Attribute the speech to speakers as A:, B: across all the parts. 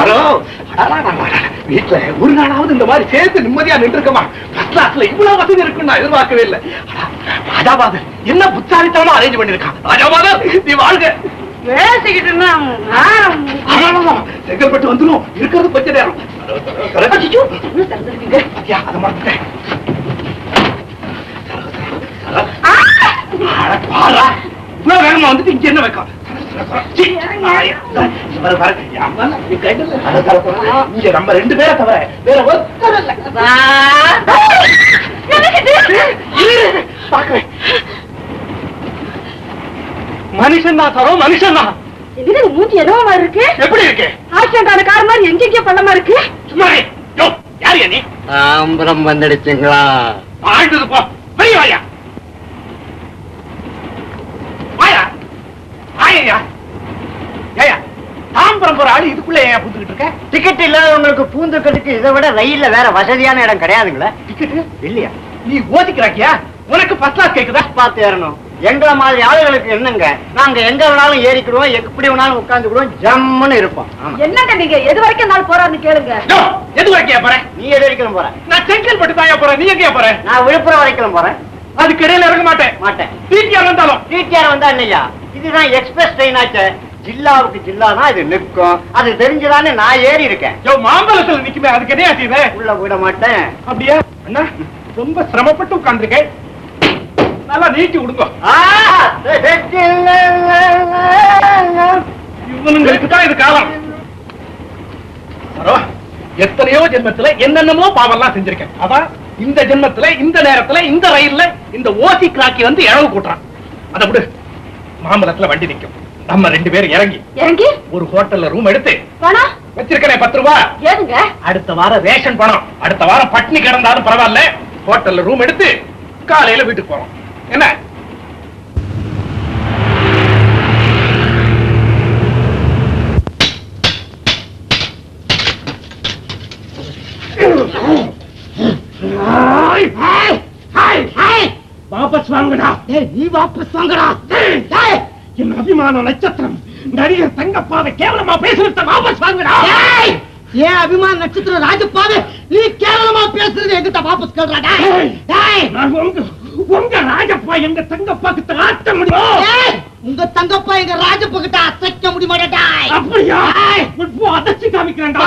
A: Hello வீட்டுல ஒரு நாளாவது இந்த மாதிரி சேர்த்து நிம்மதியா நின்றுக்கமா ஃபர்ஸ்ட் கிளாஸ்ல இவ்வளவு வசதி இருக்குன்னு நான் எதிர்பார்க்கவே இல்லை ராஜாபாது என்ன புத்தாலித்தனமா அரேஞ்ச் பண்ணிருக்கான் ராஜாபாது நீ வாழ்க
B: பேசிக்கிட்டு
A: ஆமாம், செங்கல்பட்டு வந்துடும் இருக்கிறது கொஞ்ச நேரம் பாத்தியா, அதை மறந்துட்டேன். அட, பாரா. இவ்வளவு வேகமா வந்துட்டு இங்க என்ன வைக்கும் சீ, ஆயா, இங்க பாரு, பாரு. அம்மா, நீ கையில அட, தர, தர. இங்க நம்ம ரெண்டு பேரை தவிர வேற ஒருத்தர் இல்ல. இரு, இரு, பாக்குறேன் மனுஷன் தான் தரோம் மனுஷன் தான்
B: என்னது மூஞ்சி என்னவா மாதிரி இருக்கு
A: எப்படி இருக்கு
B: ஆக்சிடென்ட் கார் மாதிரி எங்கெங்கயோ பள்ளமா இருக்கு
A: சும்மா இரு. யோ, யாரு நீ
C: தாம்பரம் வந்துடுச்சுங்களா
A: வாழ்ந்தது போ வெளிய வாயா வாயா வாயா ஏயா தாம்பரம் போற ஆளு இதுக்குள்ள ஏன் புந்துக்கிட்டு இருக்க
C: டிக்கெட் இல்லாதவங்களுக்கு பூந்துக்கிறதுக்கு இதை விட ரயில்ல வேற வசதியான இடம் கிடையாதுங்களா
A: டிக்கெட்
C: இல்லையா
A: நீ ஓதிக்கிறாக்கியா உனக்கு ஃபர்ஸ்ட் கிளாஸ் கேக்குதா
C: பார்த்து ஏறணும் எங்களை மாதிரி ஆளுகளுக்கு என்னங்க நாங்க எங்க வேணாலும் ஏறிக்கிடுவோம் எப்படி வேணாலும் உட்கார்ந்துக்கிடுவோம் ஜம்முன்னு இருப்போம் ஆமா.
B: என்னங்க நீங்க எது வரைக்கும் நாள் போறாருன்னு கேளுங்க
A: யோ, எது வரைக்கும் போறேன்
C: நீ எது வரைக்கும் போற
A: நான் செங்கல்பட்டு தான் போறேன் நீ எங்கேயா போற
C: நான் விழுப்புரம் வரைக்கும் போறேன்
A: அதுக்கு இடையில இறங்க மாட்டேன்
C: மாட்டேன்
A: டிடிஆர் வந்தாலும்
C: டிடிஆர் வந்தா என்னையா இதுதான் எக்ஸ்பிரஸ் ட்ரெயின் ஆச்சே ஜில்லாவுக்கு ஜில்லா தான் இது நிற்கும் அது தெரிஞ்சுதானே நான் ஏறி இருக்கேன்
A: யோ மாம்பழத்துல நிக்குமே அதுக்கு என்ன ஆச்சு
C: உள்ள விட மாட்டேன்
A: அப்படியா அண்ணா ரொம்ப சிரமப்பட்டு உட்கார்ந்துருக்கேன் நல்லா நீட்டி விடுங்க
C: ஆ!
A: இவனுங்களுக்கு தான் இது காலம் சரோ, எத்தனையோ ஜென்மத்துல என்னென்னமோ பாவம்லாம் செஞ்சிருக்கேன் அதான் இந்த ஜென்மத்துல இந்த நேரத்துல இந்த ரயில்ல இந்த ஓசி கிராக்கி வந்து இழவு கூட்டுறான் அதை விடு மாம்பழத்துல வண்டி நிக்கும் நம்ம ரெண்டு பேரும் இறங்கி
B: இறங்கி
A: ஒரு ஹோட்டல்ல ரூம் எடுத்து
B: பணம்
A: வச்சிருக்கனே பத்து ரூபா
B: ஏதுங்க
A: அடுத்த வாரம் ரேஷன் பணம் அடுத்த வாரம் பட்டினி கிடந்தாலும் பரவாயில்ல ஹோட்டல்ல ரூம் எடுத்து காலையில வீட்டுக்கு போறோம் என்ன வாபஸ் வாங்கடா
C: நீ வாபஸ் வாங்கடா
A: என் அபிமான நட்சத்திரம் நடிகர் தங்கப்பாவை கேவலமா பேசுறத வாபஸ் வாங்கடா
C: ஏன் அபிமான நட்சத்திரம் ராஜப்பாவே நீ கேவலமா பேசுறது எங்கிட்ட வாபஸ் கேள்றாடா
A: நான் உங்க உங்க ராஜப்பா எங்க தங்கப்பாக்கு ஆட்ட முடியும்
C: உங்க தங்கப்பா எங்க ராஜப்பா கிட்ட அசைக்க முடியுமாடா
A: அப்படியா இப்போ அதச்சு காமிக்கிறேன்டா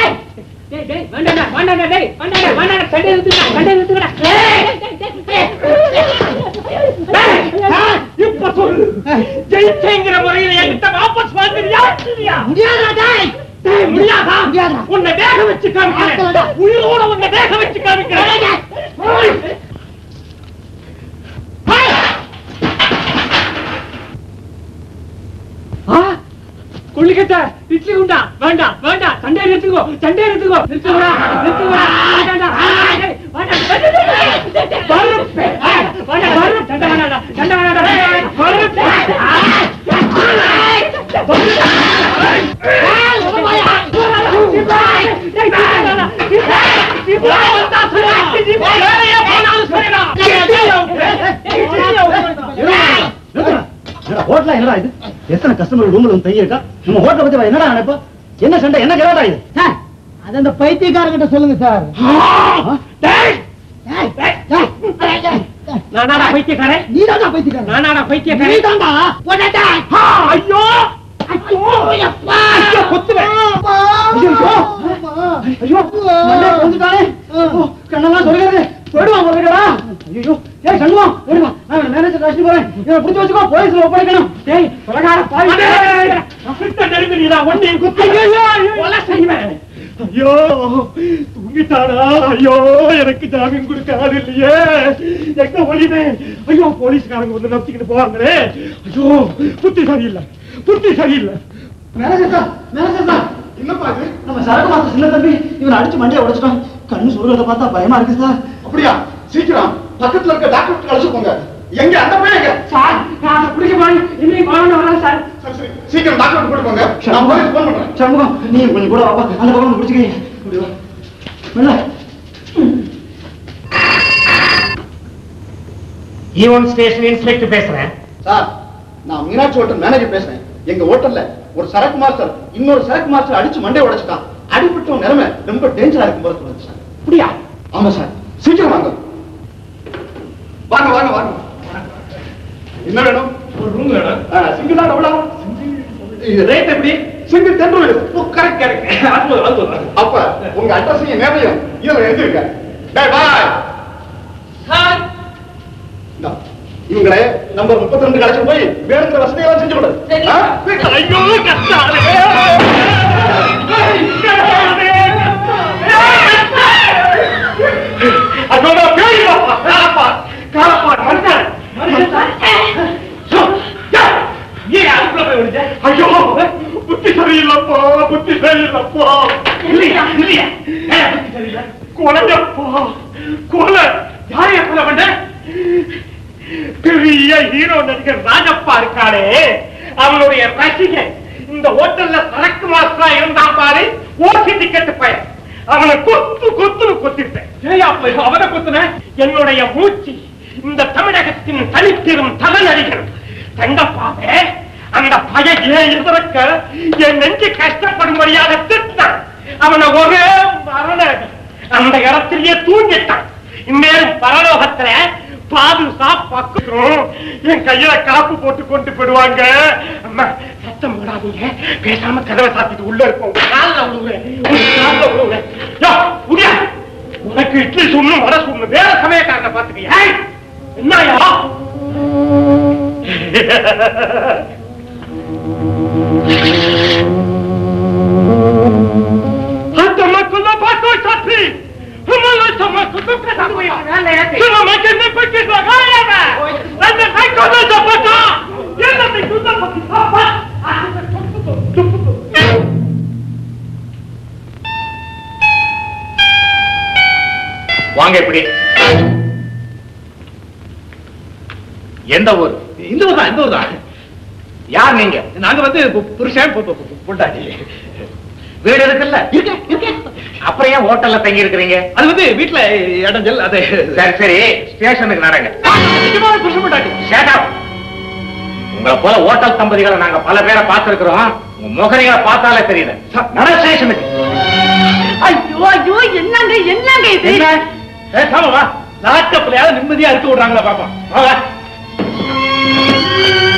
A: இப்ப சொல்லு ஜெயிச்சேங்கிற முறையில என்கிட்ட வாபஸ் வாங்குறியா இல்லையா
C: முடியாதா
A: டேய், முடியாதா
C: முடியாதா?
A: உன்னை வேக வச்சு காமிக்கிறேன்
C: ஆத்தலடா.
A: உயிரோட உன்னை வேக வச்சு காமிக்கிறேன் ஓய். கொள்ளிக்கட்ட இட்லி உண்டா வேண்டாம் வேண்டாம் சண்டை நிறுத்துக்கோ சண்டை நிறுத்துக்கோ நிறுத்துக்கோடா நிறுத்துக்கோடா வேண்டாம்டா. ஏய், வேண்டாம், வேண்டாம். பருப்பு. வேண்டாம், பருப்பு. சண்டை வேண்டாம்டா, சண்டை வேண்டாம்டா. பருப்பு.
D: ஹோட்டலா என்னடா இது எத்தனை கஸ்டமர் ரூம்ல வந்து தங்கி இருக்கா நம்ம ஹோட்டல பத்தி என்னடா நினைப்பா என்ன சண்டை என்ன கலாட்டா இது
C: சார் அது அந்த பைத்தியக்காரங்கிட்ட சொல்லுங்க சார்
A: டேய், நானாடா பைத்தியக்காரன்
C: நீ தான் பைத்தியக்காரன்
A: நானாடா
C: நீ
A: பைத்தியக்காரன்
C: தான்டா உடனே
A: ஆ, ஐயோ ஐயோ ஐயோ, கொத்துவேன்
D: ஐயோ மண்டை வந்துட்டானே ஓ, கண்ணெல்லாம் சொல்லுகிறது போயிடுவான் போயிடுவா ஐயோ ஏய் சண்முகம் போயிடுவா நான் மேனேஜர் காசு போறேன் இவனை பிடிச்சி வச்சுக்கோ போலீஸ்ல ஒப்படைக்கணும்
A: டேய் கொலகார பாவி கிட்ட நெருங்குறீடா ஒன்னையும் குத்தி கொலை செய்வேன் ஐயோ தூங்கிட்டானா ஐயோ எனக்கு ஜாமீன் கொடுக்க ஆள் இல்லையே எங்க ஒளிவே ஐயோ போலீஸ்காரங்க வந்து நம்பிக்கிட்டு போவாங்களே ஐயோ புத்தி சரியில்லை புத்தி சரியில்லை
D: மேனேஜர் சார் மேனேஜர் சார்
E: என்னப்பா இது
D: நம்ம சரக்கு மாத்த சின்ன தம்பி இவனை அடிச்சு மண்டையை உடைச்சிட்டான் கண்ணு சொல்றத பார்த்தா பயமா இருக்கு சார்
E: அப்படியா சீக்கிரம் பக்கத்துல இருக்க டாக்டர் அழைச்சு போங்க எங்க அந்த பையன் எங்க
A: சார் நான் அதை பிடிக்க போறேன் இன்னைக்கு வரணும் வரேன் சார்
E: சரி சரி சீக்கிரம் டாக்டர் கூட்டு போங்க நான் போலீஸ் போன் பண்றேன்
D: சண்முகம் நீ கொஞ்சம் கூட வாப்பா அந்த பக்கம் வந்து பிடிச்சிக்க இப்படி வா மெல்ல
A: ஈவன் ஸ்டேஷன் இன்ஸ்பெக்டர் பேசுறேன்
E: சார் நான் மீனாட்சி ஹோட்டல் மேனேஜர் பேசுறேன் எங்க ஹோட்டல்ல ஒரு சரக்கு மாஸ்டர் இன்னொரு சரக்கு மாஸ்டர் அடிச்சு மண்டை உடைச்சிட்டான் அடிபட்ட நிலைமை ரொம்ப டேஞ்சரா இருக்கும் போல தோணுது சார்
A: அப்படியா
E: ஆமா சார் சீக்கிரம் வாங்க வாங்க வாங்க வாங்க என்ன வேணும்
A: ஒரு ரூம் வேணும்
E: சிங்கிளா டபுளா
A: ரேட் எப்படி
E: single ten rupees
A: correct correct அது போதும் அது போதும்
E: அப்ப உங்க அட்ரஸையும் நேரையும் இதுல எழுதிருக்க டேய் பாய்
A: சார்
E: இந்தா, இவங்களே நம்பர் முப்பத்தி ரெண்டு கழிச்சு போய் வேணுங்கிற வசதியெல்லாம் செஞ்சு கொடு
B: சரி.
E: ஆ?
A: ஐயோ கத்தாலே அதோட பேய் பாப்பா காலப்பா காலப்பா மனுஷன் ஏன் அதுக்குள்ள போய் விழுந்த ஐயோ புத்தி சரியில்லப்பா புத்தி சரியில்லப்பா இல்லையா இல்லையா ஏன் புத்தி சரியில்லை கொலையப்பா கொலை யாரைய கொலை பண்ண பெரிய ஹீரோ நடிகர் ராஜப்பா இருக்கானே அவனுடைய ரசிகன் இந்த ஹோட்டல்ல சரக்கு மாஸ்டரா இருந்தான் பாரு ஓசி டிக்கெட் பையன் அவனை கொத்து கொத்துன்னு கொத்திட்டேன் ஏயா போய் அவனை கொத்துன என்னுடைய மூச்சு இந்த தமிழகத்தின் தனிப்பெரும் தல நடிகர் தங்கப்பாவே அந்த பையன் ஏன் எதிர்க்க என் நெஞ்சு கஷ்டப்படும்படியாக திட்டான் அவனை ஒரே மரண அடி. அந்த இடத்திலேயே தூங்கிட்டான் இந்நேரம் பரலோகத்துல பாது சாப்பாக்கும் என் கையில காப்பு போட்டு கொண்டு போயிடுவாங்க அம்மா சத்தம் போடாதீங்க பேசாம கதவை சாத்திட்டு உள்ள இருப்போம் உங்க கால்ல விழுவுறேன் உங்க கால்ல விழுவுறேன் யோ, உடியா உனக்கு இட்லி சுண்ணும் வடை சுண்ணும் வேற சமயக்காரனை பாத்துக்க ஏய், என்னயா Hasta más con la pato y sapi. ¿Cómo lo estamos con tu casa, güey? ¡Se lo meten de porque se agarra! ¡Anda, ¡Ay, con el zapato! ¡Yéndate, tú zapato, papá!
F: வாங்க இப்படி எந்த ஊர்
A: இந்த ஊர் தான் இந்த ஊர் தான்
F: யார் நீங்க
A: நாங்க வந்து பு- புருஷன் பொ- பொ- பொ- பொண்டாட்டி
F: வீடு இருக்குல்ல அப்புறம் ஏன் ஹோட்டல்ல தங்கி இருக்கிறீங்க
A: அது வந்து வீட்டுல இடைஞ்சல் அது
F: சரி சரி ஸ்டேஷனுக்கு நடங்க
A: நிஜமான புருஷன் பொண்டாட்டி
F: Shut up. உங்களை போல ஹோட்டல் தம்பதிகளை நாங்க பல பேரை பார்த்திருக்கிறோம் உங்க முகரிகளை பார்த்தாலே தெரியல நட ஸ்டேஷனுக்கு
B: ஐயோ ஐயோ என்னங்க என்னங்க இது
A: என்ன பேசாம வா லாட்டப்லயாவது நிம்மதியா இருக்க விடுறாங்களா பாப்பா வா, வா